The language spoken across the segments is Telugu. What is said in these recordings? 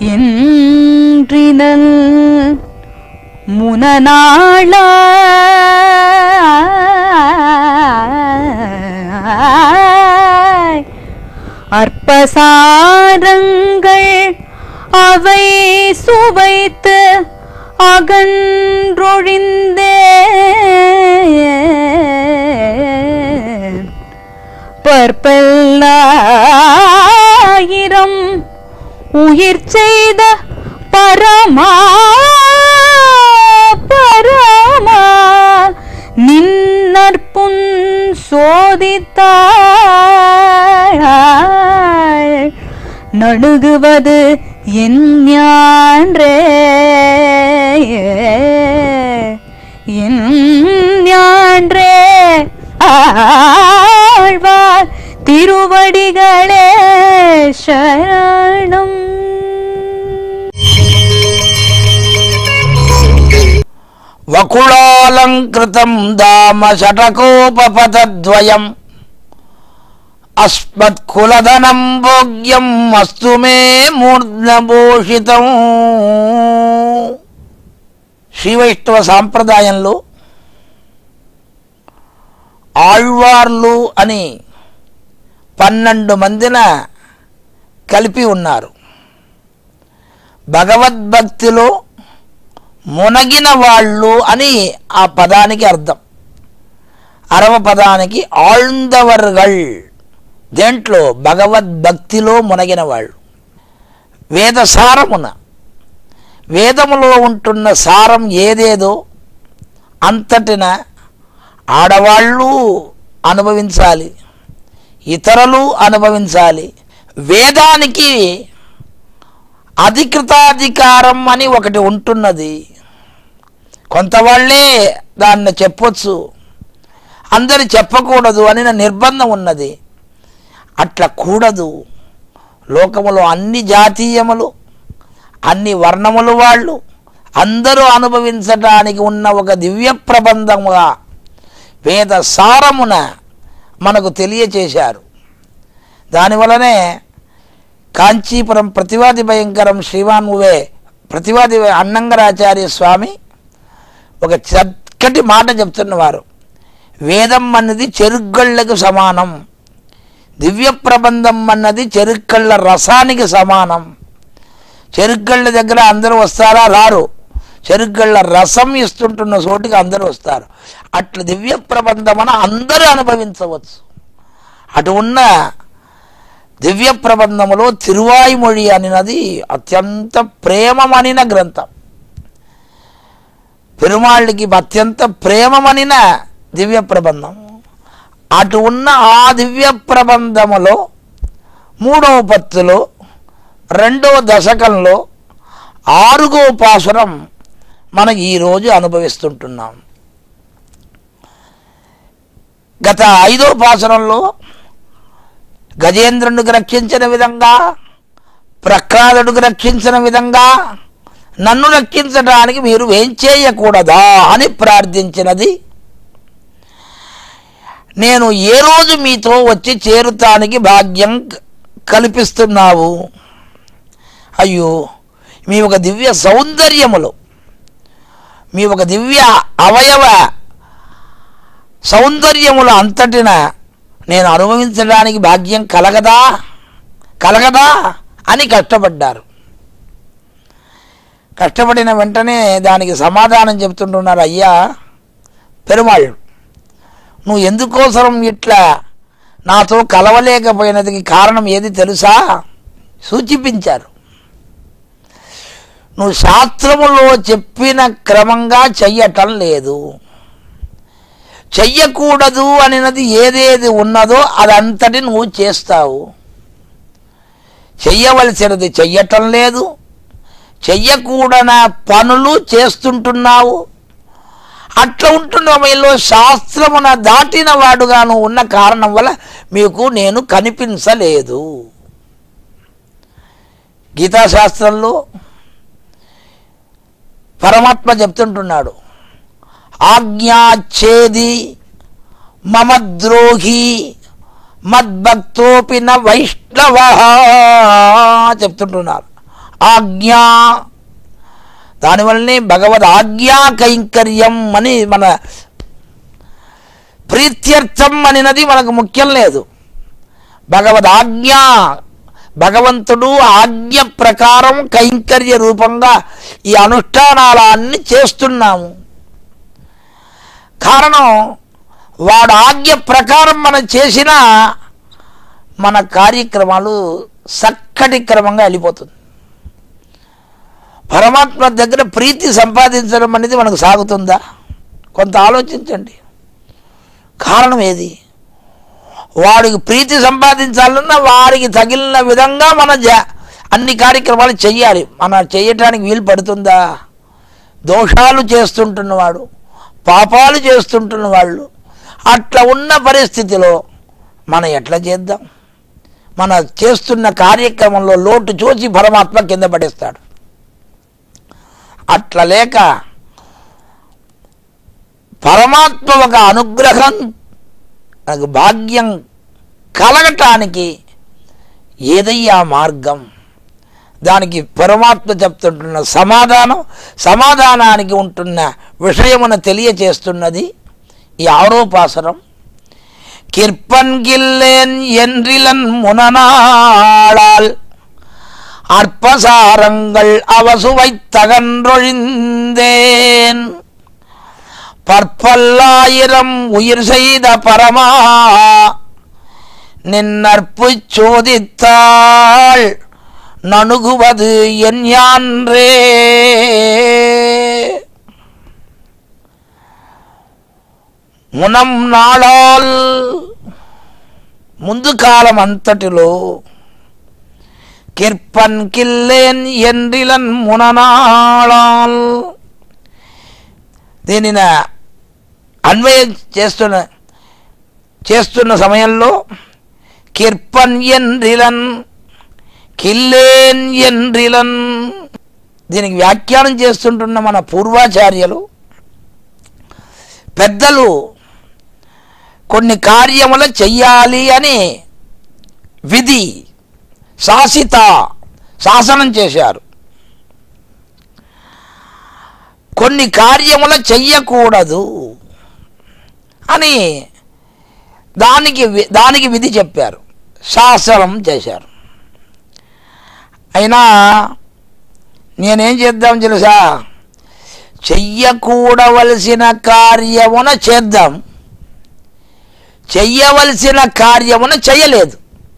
என்றினல் முனநாள அற்பசாரங்கள் அவை சுவைத்து அகன்றொழிந்தேன் பற்பல்லாயிரம் உயிர் செய்த பரமா பரமா நின்னற்புன் சோதித்தாள் நடுகுவது என் ஞான்றே என் ஞான்றே ஆழ்வார் திருவடிகளே சரணம் వకుళాలంకృతం దామ షటకోపపతద్వయం అస్మత్కులధనం భోగ్యం అస్తు మే మూర్ధభూషితం శ్రీవైష్ణవ సాంప్రదాయంలో ఆళ్వార్లు అని పన్నెండు మందిన కలిపి ఉన్నారు భగవద్భక్తిలో మునగిన వాళ్ళు అని ఆ పదానికి అర్థం అరవ పదానికి ఆழ்ந்தவர்கள் దేంట్లో భగవద్భక్తిలో మునగిన వాళ్ళు వేద సారమున వేదములో ఉంటున్న సారం ఏదేదో అంతటిన ఆడవాళ్ళు అనుభవించాలి ఇతరులు అనుభవించాలి వేదానికి అధికృతాధికారం అని ఒకటి ఉంటున్నది కొంతవాళ్లే దాన్ని చెప్పొచ్చు అందరు చెప్పకూడదు అని నా నిర్బంధం ఉన్నది అట్లా కూడదు లోకములో అన్ని జాతీయములు అన్ని వర్ణములు వాళ్ళు అందరూ అనుభవించటానికి ఉన్న ఒక దివ్య ప్రబంధముగా వేద సారమున మనకు తెలియచేశారు దానివలనే కాంచీపురం ప్రతివాది భయంకరం శ్రీవానువే ప్రతివాది అన్నంగరాచార్య స్వామి ఒక చక్కటి మాట చెప్తున్నవారు వేదం అన్నది చెరుగ్గళ్ళకు సమానం దివ్య ప్రబంధం అన్నది చెరుక్కళ్ళ రసానికి సమానం చెరుగ్గళ్ళ దగ్గర అందరూ వస్తారా రారు చెరుగ్గళ్ళ రసం ఇస్తుంటున్న చోటికి అందరూ వస్తారు అట్లా దివ్య ప్రబంధమన అందరూ అనుభవించవచ్చు అటు ఉన్న దివ్య ప్రబంధములో తిరువాయిమొഴി అనినది అత్యంత ప్రేమమనిన గ్రంథం పెరుమాళ్ళకి అత్యంత ప్రేమమనిన దివ్య ప్రబంధం అటు ఉన్న ఆ దివ్య ప్రబంధములో మూడవ పత్తులో రెండవ దశకంలో ఆరుగో పాసురం మనం ఈరోజు అనుభవిస్తుంటున్నాం గత ఐదో పాసురంలో గజేంద్రునికి రక్షించిన విధంగా ప్రహ్లాదుడికి రక్షించిన విధంగా నన్ను రక్షించడానికి మీరు ఏం చేయకూడదా అని ప్రార్థించినది నేను ఏ రోజు మీతో వచ్చి చేరుతానికి భాగ్యం క- కల్పిస్తున్నావు అయ్యో మీ ఒక దివ్య సౌందర్యములు మీ ఒక దివ్య అవయవ సౌందర్యముల అంతటిన నేను అనుభవించడానికి భాగ్యం కలగదా కలగదా అని కష్టపడ్డారు కష్టపడిన వెంటనే దానికి సమాధానం చెప్తుంటున్నారు అయ్యా పెరుమాళ్ళు నువ్వు ఎందుకోసరం ఇట్లా నాతో కలవలేకపోయినదికి కారణం ఏది తెలుసా సూచిపించారు నువ్వు శాస్త్రములో చెప్పిన క్రమంగా చెయ్యటం లేదు చెయ్యకూడదు అనినది ఏదేది ఉన్నదో అదంతటి నువ్వు చేస్తావు చెయ్యవలసినది చెయ్యటం లేదు చెయ్యకూడన పనులు చేస్తుంటున్నావు అట్లా ఉంటున్న సమయంలో శాస్త్రమున దాటిన వాడుగాను ఉన్న కారణం వల్ల మీకు నేను కనిపించలేదు గీతాశాస్త్రంలో పరమాత్మ చెప్తుంటున్నాడు ఆజ్ఞాచ్ఛేది మమ ద్రోహి మద్భక్తోపి న వైష్ణవ చెప్తుంటున్నారు ఆజ్ఞా దానివల్లనే భగవద్ ఆజ్ఞా కైంకర్యం అని మన ప్రీత్యర్థం అనినది మనకు ముఖ్యం లేదు భగవద్ ఆజ్ఞ భగవంతుడు ఆజ్ఞ ప్రకారం కైంకర్య రూపంగా ఈ అనుష్ఠానాలన్నీ చేస్తున్నాము కారణం వాడు ఆజ్ఞ ప్రకారం మనం చేసిన మన కార్యక్రమాలు చక్కటి క్రమంగా వెళ్ళిపోతుంది పరమాత్మ దగ్గర ప్రీతి సంపాదించడం అనేది మనకు సాగుతుందా కొంత ఆలోచించండి కారణం ఏది వాడికి ప్రీతి సంపాదించాలన్నా వాడికి తగిలిన విధంగా మన జ అన్ని కార్యక్రమాలు చెయ్యాలి మన చేయటానికి వీలు పడుతుందా దోషాలు చేస్తుంటున్నవాడు పాపాలు చేస్తుంటున్న వాళ్ళు అట్లా ఉన్న పరిస్థితిలో మనం ఎట్లా చేద్దాం మన చేస్తున్న కార్యక్రమంలో లోటు చూసి పరమాత్మ కింద పడేస్తాడు అట్లా లేక పరమాత్మ ఒక అనుగ్రహం మనకు భాగ్యం కలగటానికి ఏదయ్యా మార్గం దానికి పరమాత్మ చెప్తుంటున్న సమాధానం సమాధానానికి ఉంటున్న విషయమును తెలియచేస్తున్నది ఈ ఆరోపాసనం கிற்பன்கில்லேன் என்றிலன் முனநாளால் அற்பசாரங்கள் அவசுவைத் தகன்றொழிந்தேன் பற்பல்லாயிரம் உயிர் செய்த பரமா நின்னற்பு சோதித்தாள் நணுகுவது என் யான்றே మునం నాళాల్ ముందు కాలం అంతటిలో కిర్పన్ కిల్లేన్ ఎండిలన్ ముననాళాల్ దీనిని అన్వయం చేస్తున్న చేస్తున్న సమయంలో కిర్పన్ ఎండ్రిలన్ కిల్లేన్ ఎండ్రిలన్ దీనికి వ్యాఖ్యానం చేస్తుంటున్న మన పూర్వాచార్యులు పెద్దలు కొన్ని కార్యములు చెయ్యాలి అని విధి శాసిత శాసనం చేశారు కొన్ని కార్యములు చెయ్యకూడదు అని దానికి వి- దానికి విధి చెప్పారు శాసనం చేశారు అయినా నేనేం చేద్దాం తెలుసా చెయ్యకూడవలసిన కార్యమున చేద్దాం చెయ్యవలసిన కార్యమున చెయ్యలేదు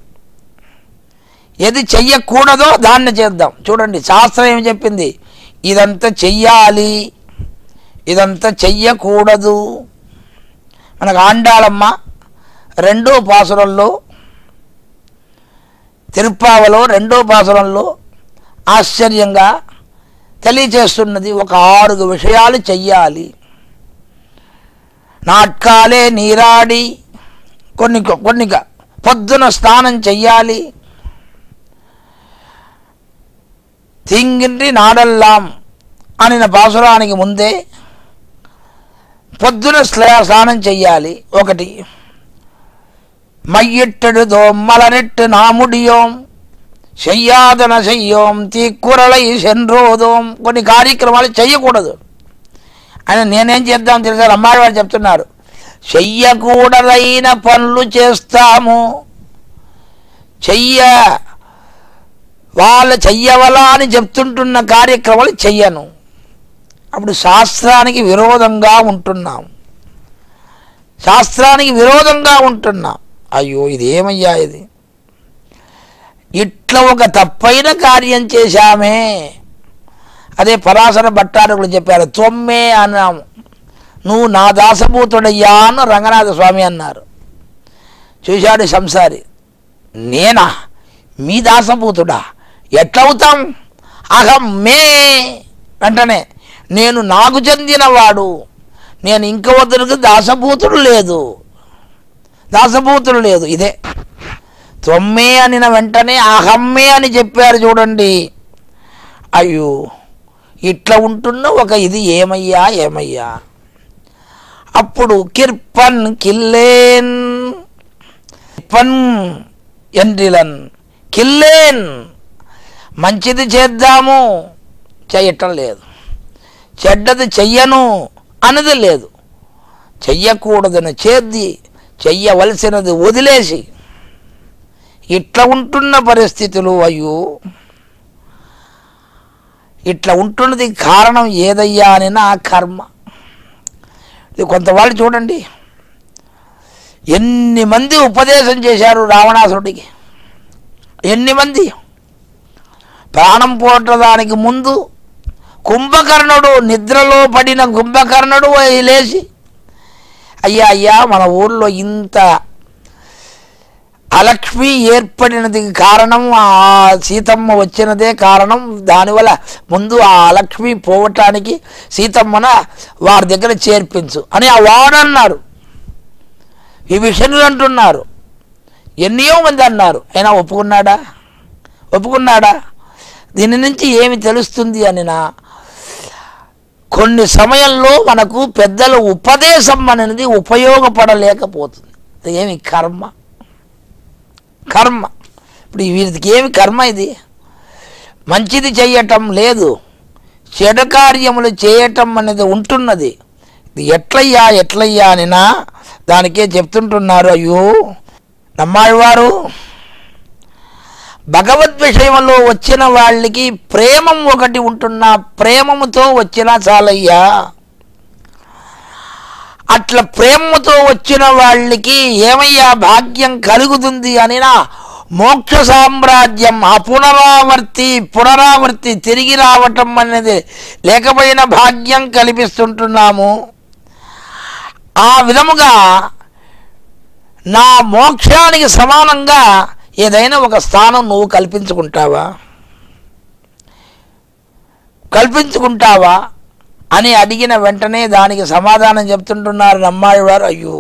ఏది చెయ్యకూడదో దాన్ని చేద్దాం చూడండి శాస్త్రం ఏమి చెప్పింది ఇదంతా చెయ్యాలి ఇదంతా చెయ్యకూడదు మనకు ఆండాళమ్మ రెండో పాసురంలో తిరుప్పావలో రెండో పాసురంలో ఆశ్చర్యంగా తెలియచేస్తున్నది ఒక ఆరుగు విషయాలు చెయ్యాలి నాట్కాలే నీరాడి కొన్ని కొన్ని పొద్దున స్నానం చెయ్యాలి తింగిరి నాడల్లాం అనిన పాసురానికి ముందే పొద్దున స్లా- స్నానం చెయ్యాలి ఒకటి மையிட்டெழுதோ மலரிட்டு நாமுடியோம் చెయ్యాదన చెయ్యోం తీక్కురలై సెండ్రోదోం కొన్ని కార్యక్రమాలు చెయ్యకూడదు అని నేనేం చేద్దాం తెలుసా అమ్మాయి వారు చెప్తున్నారు చెయ్యకూడదైన పనులు చేస్తాము చెయ్య వాళ్ళు చెయ్యవలా అని చెప్తుంటున్న కార్యక్రమాలు చెయ్యను అప్పుడు శాస్త్రానికి విరోధంగా ఉంటున్నాం శాస్త్రానికి విరోధంగా ఉంటున్నాం అయ్యో ఇది ఏమయ్యా ఇది ఇట్లా ఒక తప్పైన కార్యం చేశామే అదే పరాశర భట్టారకులు చెప్పారు తొమ్మే అన్నాము నువ్వు నా దాసభూతుడయ్యా అని రంగనాథ స్వామి అన్నారు చూశాడు సంసారి నేనా మీ దాసభూతుడా ఎట్లవుతాం అహం మే వెంటనే నేను నాకు చెందినవాడు నేను ఇంకొద్దరికి దాసభూతుడు లేదు దాసభూతుడు లేదు ఇదే తొమ్మే అనిన వెంటనే అహమ్మే అని చెప్పారు చూడండి అయ్యో ఇట్లా ఉంటున్న ఒక ఇది ఏమయ్యా ఏమయ్యా అప్పుడు కిర్పన్ కిల్లేన్ పన్ ఎండ్రిలన్ కిల్లేన్ మంచిది చేద్దాము చేయటం లేదు చెడ్డది చెయ్యను అన్నది లేదు చెయ్యకూడదని చేద్ది చెయ్యవలసినది వదిలేసి ఇట్లా ఉంటున్న పరిస్థితులు అయ్యో ఇట్లా ఉంటున్నది కారణం ఏదయ్యా అని నా కర్మ ఇది కొంతవాళ్ళు చూడండి ఎన్ని మంది ఉపదేశం చేశారు రావణాసురుడికి ఎన్ని మంది ప్రాణం పోవటానికి ముందు కుంభకర్ణుడు నిద్రలో పడిన కుంభకర్ణుడు లేచి అయ్యా అయ్యా మన ఊళ్ళో ఇంత అలక్ష్మి ఏర్పడినది కారణం ఆ సీతమ్మ వచ్చినదే కారణం దానివల్ల ముందు ఆ అలక్ష్మి పోవటానికి సీతమ్మన వారి దగ్గర చేర్పించు అని ఆ వాడన్నారు ఈ విషయంలో అంటున్నారు ఎన్నో మంది అన్నారు అయినా ఒప్పుకున్నాడా ఒప్పుకున్నాడా దీని నుంచి ఏమి తెలుస్తుంది అని నా కొన్ని సమయంలో మనకు పెద్దల ఉపదేశం అనేది ఉపయోగపడలేకపోతుంది ఇది ఏమి కర్మ కర్మ ఇప్పుడు వీరికి ఏమి కర్మ ఇది మంచిది చేయటం లేదు చెడు కార్యములు చేయటం అనేది ఉంటున్నది ఇది ఎట్లయ్యా ఎట్లయ్యా అనినా దానికే చెప్తుంటున్నారు అయ్యో నమ్మాళ్ళవారు భగవద్ విషయంలో వచ్చిన వాళ్ళకి ప్రేమం ఒకటి ఉంటున్న ప్రేమముతో వచ్చినా చాలయ్యా అట్లా ప్రేమతో వచ్చిన వాళ్ళకి ఏమయ్యా భాగ్యం కలుగుతుంది అనినా మోక్ష సామ్రాజ్యం ఆ పునరావర్తి పునరావర్తి తిరిగి రావటం అనేది లేకపోయిన భాగ్యం కల్పిస్తుంటున్నాము ఆ విధముగా నా మోక్షానికి సమానంగా ఏదైనా ఒక స్థానం నువ్వు కల్పించుకుంటావా కల్పించుకుంటావా అని అడిగిన వెంటనే దానికి సమాధానం చెప్తుంటున్నారు నమ్మాడి వారు అయ్యో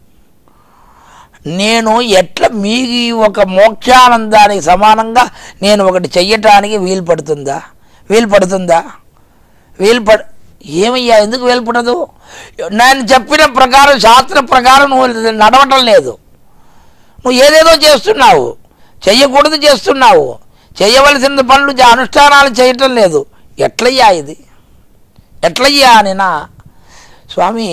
నేను ఎట్లా మీ ఒక మోక్షానందానికి సమానంగా నేను ఒకటి చెయ్యటానికి వీలు పడుతుందా వీలు పడుతుందా వీలు పడ ఏమయ్యా ఎందుకు వీలు పడదు నేను చెప్పిన ప్రకారం శాస్త్ర ప్రకారం నువ్వు నడవటం లేదు నువ్వు ఏదేదో చేస్తున్నావు చెయ్యకూడదు చేస్తున్నావు చేయవలసిన పనులు చే- అనుష్ఠానాలు చేయటం లేదు ఎట్లయ్యా ఇది ఎట్లయ్యా అనినా స్వామి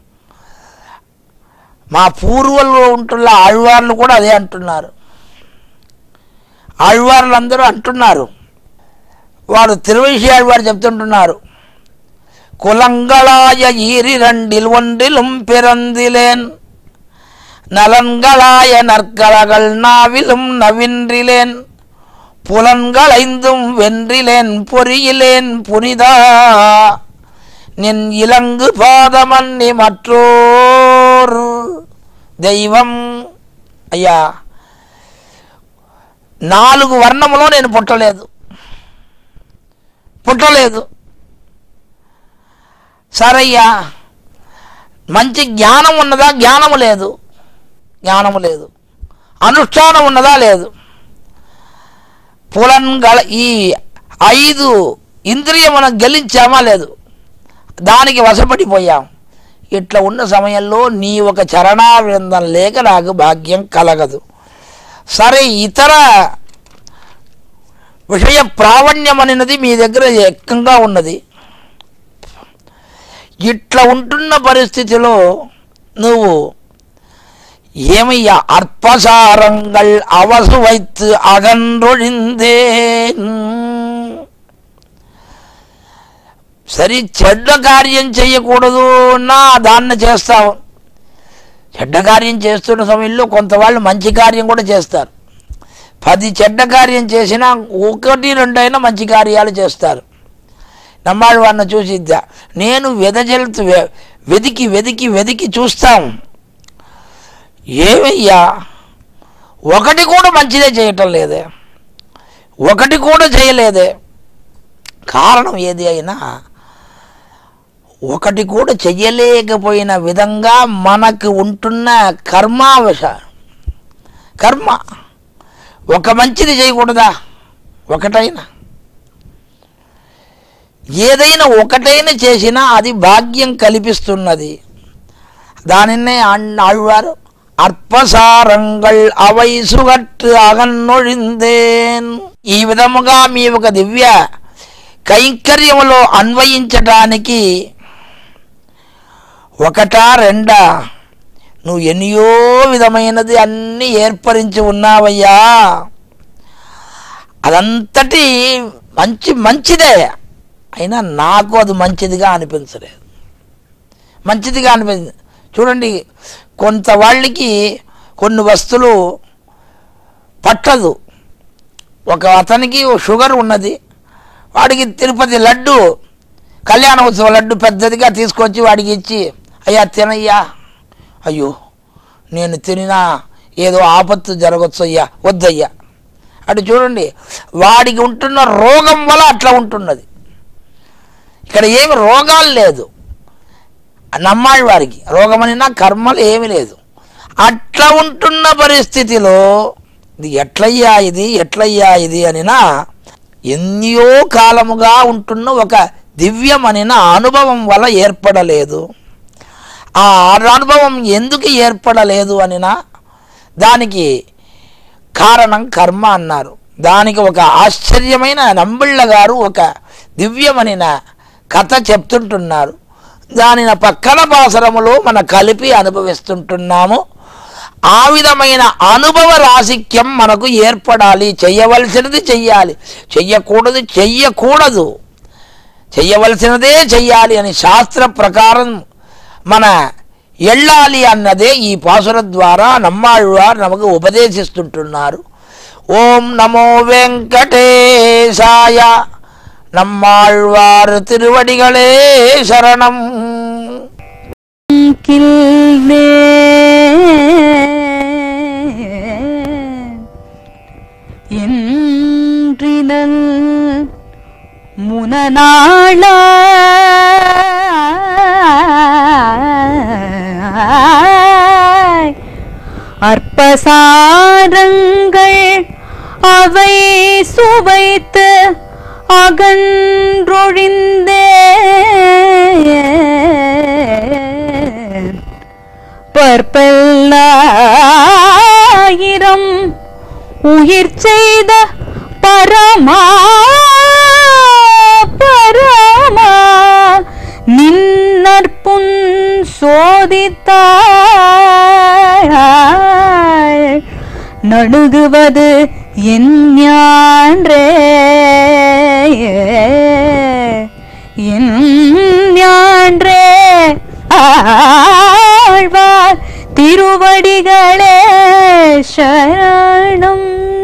మా పూర్వుల్లో ఉంటున్న ఆళ్వార్లు కూడా అదే అంటున్నారు ఆళ్వార్లు అందరూ అంటున్నారు వారు తిరువిషి ఆళ్వారు చెప్తుంటున్నారు కులంగళాయ ఈరిరండిల్ ఒండిலும் பிறந்திலேன் நலன்களாய நற்கலகள் நாவிலும் நவின்றிலேன் புலன்களைந்தும் வென்றிலேன் பொறியிலேன் புனிதா நின் இலங்கு பாதமன்னி மற்றோர் దైవం అయ్యా నాలుగు వర్ణములో నేను పుట్టలేదు పుట్టలేదు సరయ్యా మంచి జ్ఞానం ఉన్నదా జ్ఞానము లేదు జ్ఞానము లేదు అనుష్ఠానం ఉన్నదా లేదు పులన్గల ఈ ఐదు ఇంద్రియమును గెలించామా లేదు దానికి వశపడిపోయాం ఇట్లా ఉన్న సమయంలో నీ ఒక చరణావిందం లేక నాకు భాగ్యం కలగదు సరే ఇతర విషయ ప్రావణ్యం అనేది మీ దగ్గర ఎక్కువగా ఉన్నది ఇట్లా ఉంటున్న పరిస్థితిలో నువ్వు ఏమయ్యా అర్పసారంగల్ అవసు వైத்து అగన్రొழிந்தே సరి చెడ్డ కార్యం చేయకూడదు నా దాన్ని చేస్తావు చెడ్డ కార్యం చేస్తున్న సమయంలో కొంతవాళ్ళు మంచి కార్యం కూడా చేస్తారు పది చెడ్డ కార్యం చేసినా ఒకటి రెండైనా మంచి కార్యాలు చేస్తారు నమ్మాడు వాడిని చూసి "ద- నేను వెదజల్తు వె- వెదికి వెదికి వెదికి చూస్తాం ఏమయ్యా ఒకటి కూడా మంచిదే చేయటం లేదే ఒకటి కూడా చేయలేదే కారణం ఏది అయినా ఒకటి కూడా చెయ్యలేకపోయిన విధంగా మనకు ఉంటున్న కర్మావశ కర్మ ఒక మంచిది చేయకూడదా ఒకటైనా ఏదైనా ఒకటైనా చేసినా అది భాగ్యం కల్పిస్తున్నది దానినే ఆళ్- ఆళ్వారు అర్పసారంగల్ అవై సుగట్టు అగన్నొழிందేన్ ఈ విధముగా మీ ఒక దివ్య కైంకర్యములో అన్వయించటానికి ఒకటా రెండా నువ్వు ఎన్నో విధమైనది అన్నీ ఏర్పరించి ఉన్నావయ్యా అదంతటి మంచి మంచిదే అయినా నాకు అది మంచిదిగా అనిపించలేదు మంచిదిగా అనిపించింది చూడండి కొంత వాళ్ళకి కొన్ని వస్తువులు పట్టదు ఒక అతనికి షుగర్ ఉన్నది వాడికి తిరుపతి లడ్డు కళ్యాణ ఉత్సవ లడ్డు పెద్దదిగా తీసుకొచ్చి వాడికి ఇచ్చి అయ్యా తినయ్యా అయ్యో నేను తినినా ఏదో ఆపత్తు జరగచ్చు అయ్యా వద్దయ్యా అటు చూడండి వాడికి ఉంటున్న రోగం వల్ల అట్లా ఉంటున్నది ఇక్కడ ఏమి రోగాలు లేదు నమ్మాలి వారికి రోగమనినా కర్మలు ఏమీ లేదు అట్లా ఉంటున్న పరిస్థితిలో ఇది ఎట్లయ్యా ఇది ఎట్లయ్యా ఇది అనినా ఎన్నో కాలముగా ఉంటున్న ఒక దివ్యమనిన అనుభవం వల్ల ఏర్పడలేదు ఆ అనుభవం ఎందుకు ఏర్పడలేదు అనినా దానికి కారణం కర్మ అన్నారు దానికి ఒక ఆశ్చర్యమైన నంబిళ్ళ గారు ఒక దివ్యమనిన కథ చెప్తుంటున్నారు దానిన పక్కన పాసరములో మన కలిపి అనుభవిస్తుంటున్నాము ఆ విధమైన అనుభవ రాసిక్యం మనకు ఏర్పడాలి చెయ్యవలసినది చెయ్యాలి చెయ్యకూడదు చెయ్యకూడదు చెయ్యవలసినదే చెయ్యాలి అని శాస్త్ర ప్రకారం మన ఎళ్ళాలి అన్నదే ఈ పాసుర ద్వారా నమ్మాళ్ళవారు నమకు ఉపదేశిస్తుంటున్నారు ఓం నమో వెంకటేశాయ நம்மாழ்வார் திருவடிகளே சரணம் கில்லே என்றினல் முனநாள அற்பசாரங்கள் அவை சுவைத்து அகன்றொழிந்தே பற்பல்லாயிரம் உயிர் செய்த பரமா பரமா நின்னற்புன் சோதித்தாள் நடுகுவது என் ஞான்றே என் ஞான்றே ஆழ்வார் திருவடிகளே சரணம்